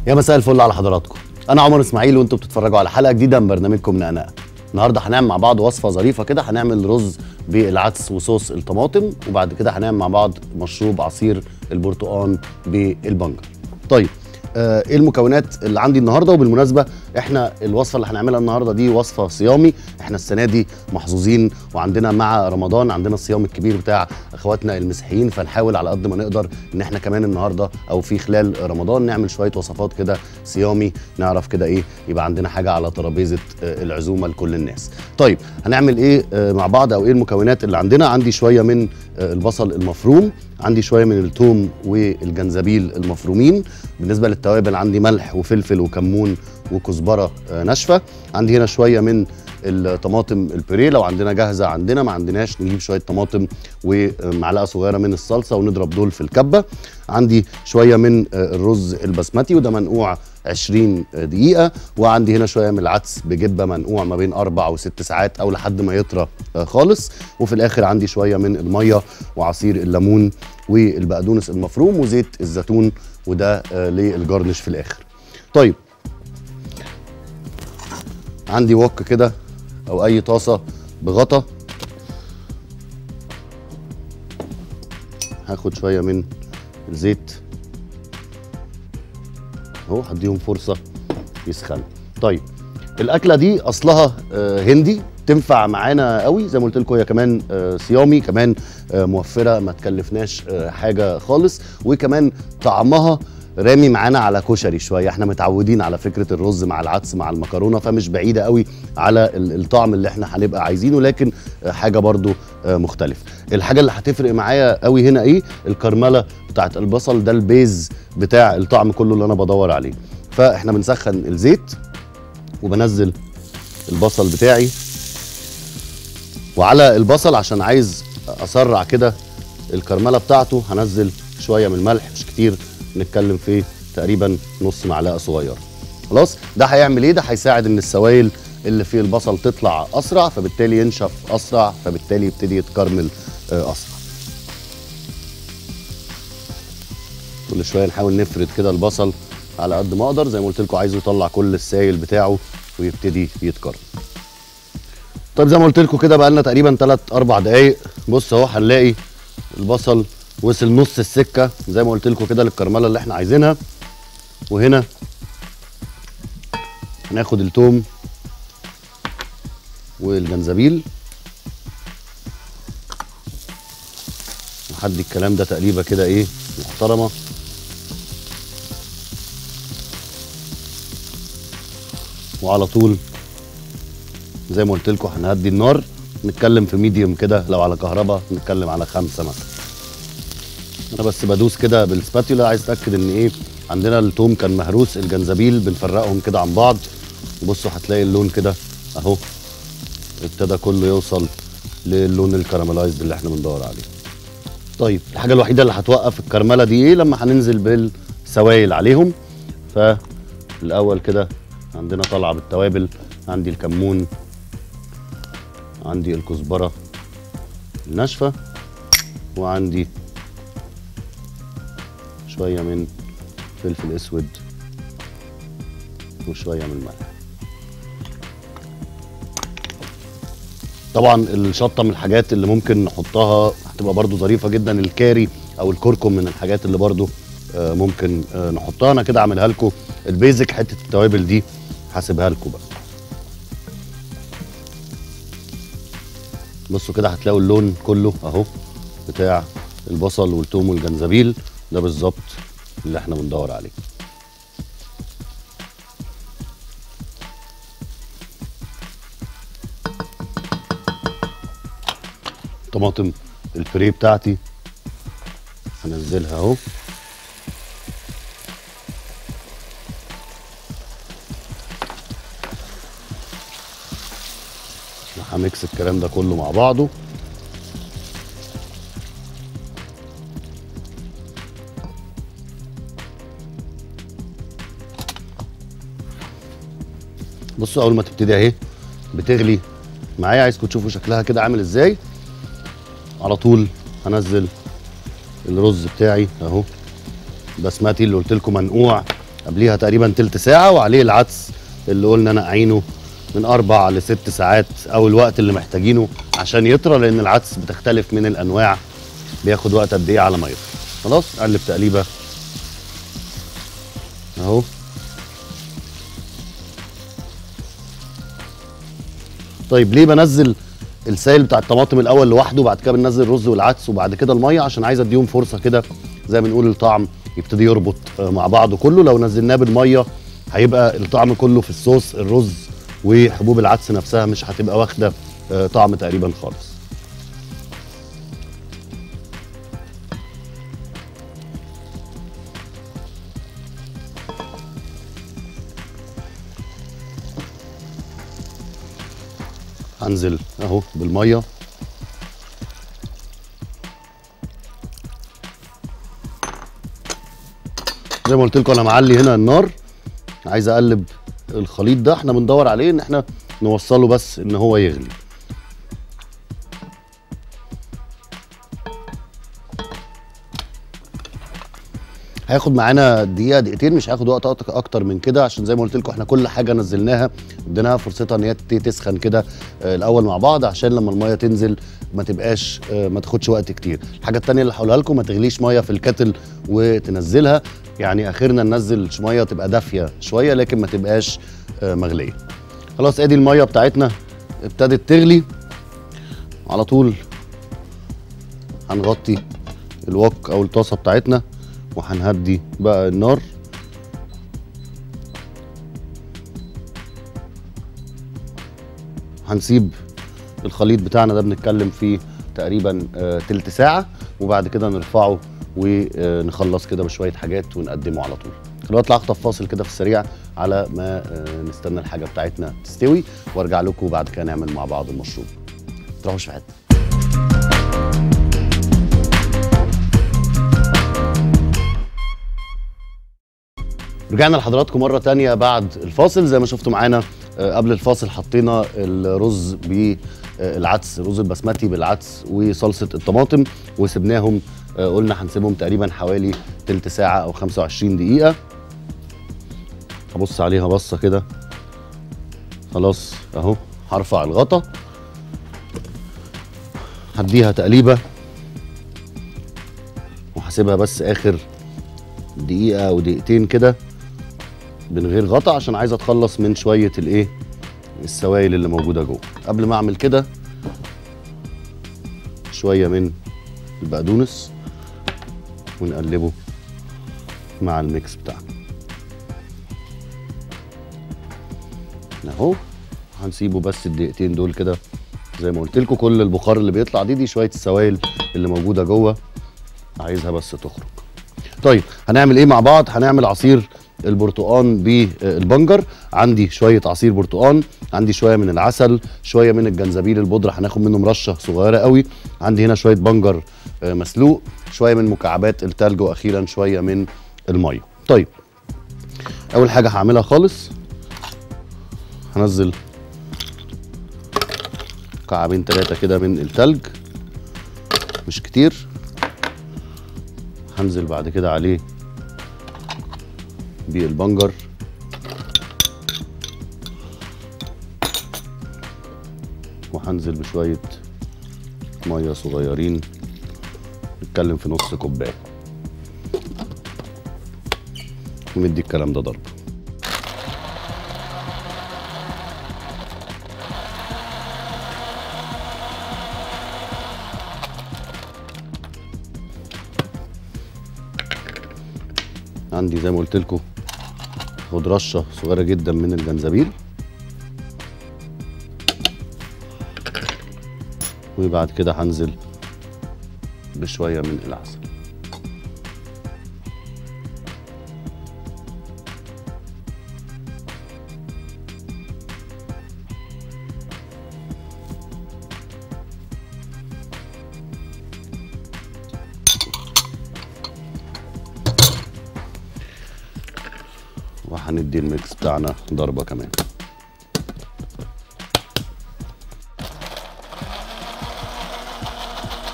يا مساء الفل على حضراتكم انا عمر اسماعيل وانتم بتتفرجوا على حلقه جديده من برنامجكم نقنقه النهارده هنعمل مع بعض وصفه ظريفه كده هنعمل رز بالعدس وصوص الطماطم وبعد كده هنعمل مع بعض مشروب عصير البرتقال بالبنجر طيب آه، ايه المكونات اللي عندي النهارده وبالمناسبه احنا الوصفه اللي هنعملها النهارده دي وصفه صيامي احنا السنه دي محظوظين وعندنا مع رمضان عندنا الصيام الكبير بتاع اخواتنا المسيحيين فنحاول على قد ما نقدر ان احنا كمان النهارده او في خلال رمضان نعمل شويه وصفات كده صيامي نعرف كده ايه يبقى عندنا حاجه على ترابيزه آه، العزومه لكل الناس طيب هنعمل ايه آه، مع بعض او ايه المكونات اللي عندنا عندي شويه من آه، البصل المفروم عندي شويه من الثوم والجنزبيل المفرومين بالنسبه للتوابل عندي ملح وفلفل وكمون وكزبره آه، ناشفه عندي هنا شويه من الطماطم البوريه لو عندنا جاهزه عندنا ما عندناش نجيب شويه طماطم ومعلقه صغيره من الصلصه ونضرب دول في الكبه عندي شويه من آه، الرز البسمتي وده منقوع 20 دقيقة وعندي هنا شوية من العدس بجبة منقوع ما بين أربع وست ساعات أو لحد ما يطرى آه، خالص وفي الآخر عندي شوية من المية وعصير الليمون والبقدونس المفروم وزيت الزيتون وده آه، للجرنش في الآخر طيب عندي وok كده أو أي طاسة بغطا هاخد شوية من الزيت اهو هديهم فرصه يسخنوا طيب الاكله دي اصلها آه، هندي تنفع معانا قوي زي ما قلت لكم هي كمان آه، صيامي كمان آه، موفره ما تكلفناش آه، حاجه خالص وكمان طعمها رامي معانا على كشري شويه احنا متعودين على فكره الرز مع العدس مع المكرونه فمش بعيده قوي على ال- الطعم اللي احنا هنبقى عايزينه لكن آه، حاجه برضو آه، مختلفه الحاجه اللي هتفرق معايا قوي هنا ايه الكرمله بتاعت البصل ده البيز بتاع الطعم كله اللي انا بدور عليه فاحنا بنسخن الزيت وبنزل البصل بتاعي وعلى البصل عشان عايز اسرع كده الكرمله بتاعته هنزل شويه من الملح مش كتير نتكلم في تقريبا نص معلقه صغيره خلاص ده هيعمل ايه ده هيساعد ان السوائل اللي في البصل تطلع اسرع فبالتالي ينشف اسرع فبالتالي يبتدي يتكرمل آه، اسرع كل شويه نحاول نفرد كده البصل على قد ما اقدر زي ما قلت لكم عايزه يطلع كل السائل بتاعه ويبتدي يتكرمل طيب زي ما قلت لكم كده بقى لنا تقريبا 3 4 دقايق بص اهو هنلاقي البصل وصل نص السكه زي ما قلت لكم كده للكرمله اللي احنا عايزينها وهنا هناخد التوم والجنزبيل وحدي الكلام ده تقليبه كده ايه محترمه وعلى طول زي ما قلت لكم هنهدي النار نتكلم في ميديوم كده لو على كهرباء نتكلم على خمسة مثلا انا بس بدوس كده بالسباتيولا عايز اتاكد ان ايه عندنا التوم كان مهروس الجنزبيل بنفرقهم كده عن بعض بصوا هتلاقي اللون كده اهو ابتدى كله يوصل للون الكراميلايزد اللي احنا بندور عليه طيب الحاجه الوحيده اللي هتوقف الكرمله دي ايه لما هننزل بالسوائل عليهم فالاول كده عندنا طلعه بالتوابل عندي الكمون عندي الكزبره الناشفه وعندي شويه من فلفل اسود وشويه من الملح طبعا الشطه من الحاجات اللي ممكن نحطها هتبقى برضو ظريفه جدا الكاري او الكركم من الحاجات اللي برضو آه، ممكن آه، نحطها انا كده اعملها لكم البيزك حته التوابل دي هسيبها لكم بقى بصوا كده هتلاقوا اللون كله اهو بتاع البصل والثوم والجنزبيل ده بالظبط اللي احنا بندور عليه طماطم البري بتاعتي هنزلها اهو هميكس الكلام ده كله مع بعضه بصوا اول ما تبتدي اهي بتغلي معايا عايزكم تشوفوا شكلها كده عامل ازاي على طول هنزل الرز بتاعي اهو بسمتي اللي قلت لكم منقوع قبليها تقريبا تلت ساعه وعليه العدس اللي قلنا نقعينه من اربع لست ساعات او الوقت اللي محتاجينه عشان يطرى لان العدس بتختلف من الانواع بياخد وقت قد ايه على ما يطرى خلاص قلب تقليبه اهو طيب ليه بنزل السائل بتاع الطماطم الاول لوحده وبعد كده بننزل الرز والعدس وبعد كده الميه عشان عايز اديهم فرصه كده زي ما بنقول الطعم يبتدي يربط آه، مع بعضه كله لو نزلناه بالميه هيبقى الطعم كله في الصوص الرز وحبوب العدس نفسها مش هتبقى واخده آه، طعم تقريبا خالص هنزل اهو بالميه زي ما قلت لكم انا معلي هنا النار عايز اقلب الخليط ده احنا بندور عليه ان احنا نوصله بس ان هو يغلي هياخد معانا دقيقه دقيقتين مش هياخد وقت أك- اكتر من كده عشان زي ما قلت لكم احنا كل حاجه نزلناها اديناها فرصتها ان هي ت- تسخن كده آه، الاول مع بعض عشان لما الميه تنزل ما تبقاش آه، ما تاخدش وقت كتير الحاجه التانية اللي هقولها لكم ما تغليش ميه في الكتل وتنزلها يعني اخرنا ننزل ش- ميه تبقى دافيه شويه لكن ما تبقاش آه، مغليه خلاص ادي الميه بتاعتنا ابتدت تغلي على طول هنغطي الوك او الطاسه بتاعتنا وهنهدي بقى النار هنسيب الخليط بتاعنا ده بنتكلم فيه تقريبا آه، تلت ساعة وبعد كده نرفعه ونخلص كده بشوية حاجات ونقدمه على طول دلوقتي هخطف فاصل كده في السريع على ما آه، نستنى الحاجة بتاعتنا تستوي وارجع لكم وبعد كده نعمل مع بعض المشروب تروحوش في حتة رجعنا لحضراتكم مرة تانية بعد الفاصل زي ما شفتوا معانا آه، قبل الفاصل حطينا الرز بالعدس الرز البسمتي بالعدس وصلصة الطماطم وسبناهم آه، قلنا هنسيبهم تقريبا حوالي تلت ساعة أو 25 دقيقة هبص عليها بصة كده خلاص أهو هرفع الغطا هديها تقليبة وهسيبها بس آخر دقيقة أو دقيقتين كده من غير غطا عشان عايز اتخلص من شويه الايه السوائل اللي موجوده جوه قبل ما اعمل كده شويه من البقدونس ونقلبه مع الميكس بتاعنا اهو هنسيبه بس الدقيقتين دول كده زي ما قلت لكم كل البخار اللي بيطلع دي دي شويه السوائل اللي موجوده جوه عايزها بس تخرج طيب هنعمل ايه مع بعض هنعمل عصير البرتقان بالبنجر عندي شويه عصير برتقان عندي شويه من العسل شويه من الجنزبيل البودره هناخد منه مرشه صغيره قوي عندي هنا شويه بنجر آه، مسلوق شويه من مكعبات التلج واخيرا شويه من الميه طيب اول حاجه هعملها خالص هنزل مكعبين ثلاثه كده من التلج مش كتير هنزل بعد كده عليه بالبنجر وهنزل بشوية مية صغيرين نتكلم في نص كوباية وندي الكلام ده ضرب عندي زي ما قلت لكم خد رشه صغيره جدا من الجنزبيل وبعد كده هنزل بشويه من العسل وهندي الميكس بتاعنا ضربه كمان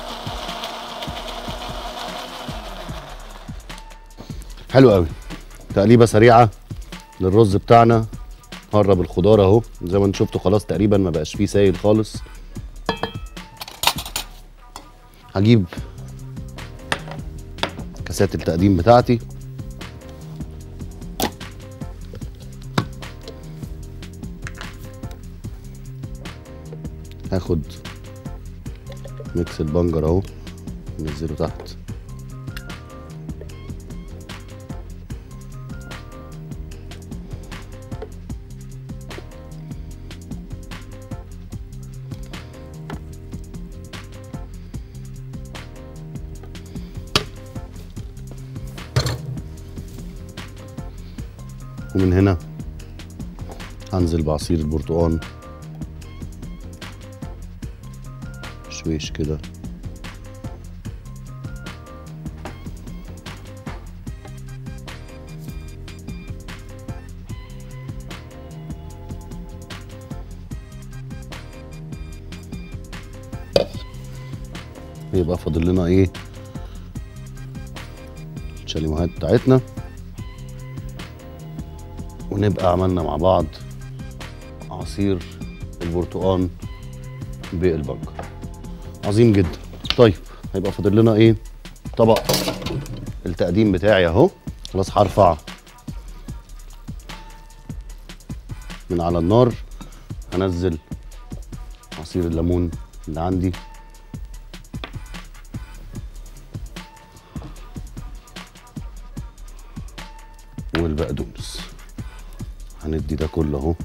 حلو قوي تقليبه سريعه للرز بتاعنا هرب الخضار اهو زي ما انتم شفتوا خلاص تقريبا ما بقاش فيه سايل خالص هجيب كاسات التقديم بتاعتي هاخد ميكس البنجر اهو ننزله تحت ومن هنا هنزل بعصير البرتقال شويش كده يبقى فاضل لنا ايه الشاليموهات بتاعتنا ونبقى عملنا مع بعض عصير البرتقال بالبنجر عظيم جدا طيب هيبقى فاضل لنا ايه طبق التقديم بتاعي اهو خلاص هرفع من على النار هنزل عصير الليمون اللي عندي والبقدونس هندي ده كله اهو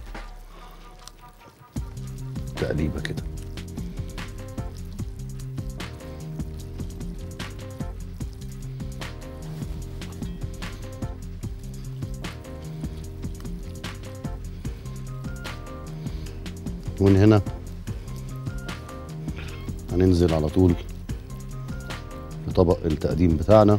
تقليبه كده ومن هنا هننزل على طول لطبق التقديم بتاعنا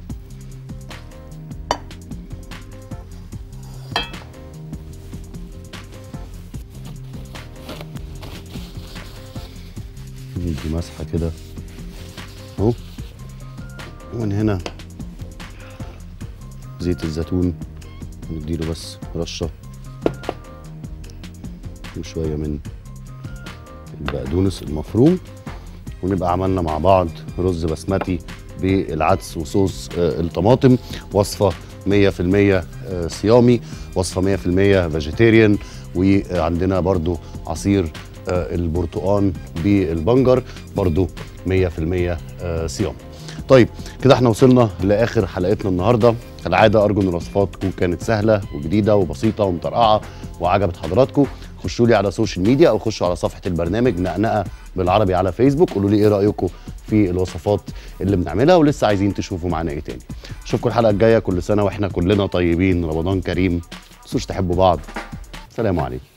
ندي مسحه كده اهو ومن هنا زيت الزيتون نديله بس رشه وشويه من البقدونس المفروم ونبقى عملنا مع بعض رز بسمتي بالعدس وصوص آه، الطماطم وصفه 100% آه، صيامي وصفه 100% فيجيتيريان وعندنا برضو عصير آه، البرتقال بالبنجر برضو 100% آه، صيام طيب كده احنا وصلنا لاخر حلقتنا النهارده كالعاده ارجو ان الوصفات تكون كانت سهله وجديده وبسيطه ومطرقعه وعجبت حضراتكم خشوا لي على السوشيال ميديا او خشوا على صفحه البرنامج نقنقه بالعربي على فيسبوك قولوا لي ايه رايكم في الوصفات اللي بنعملها ولسه عايزين تشوفوا معانا ايه تاني اشوفكم الحلقه الجايه كل سنه واحنا كلنا طيبين رمضان كريم تنسوش تحبوا بعض سلام عليكم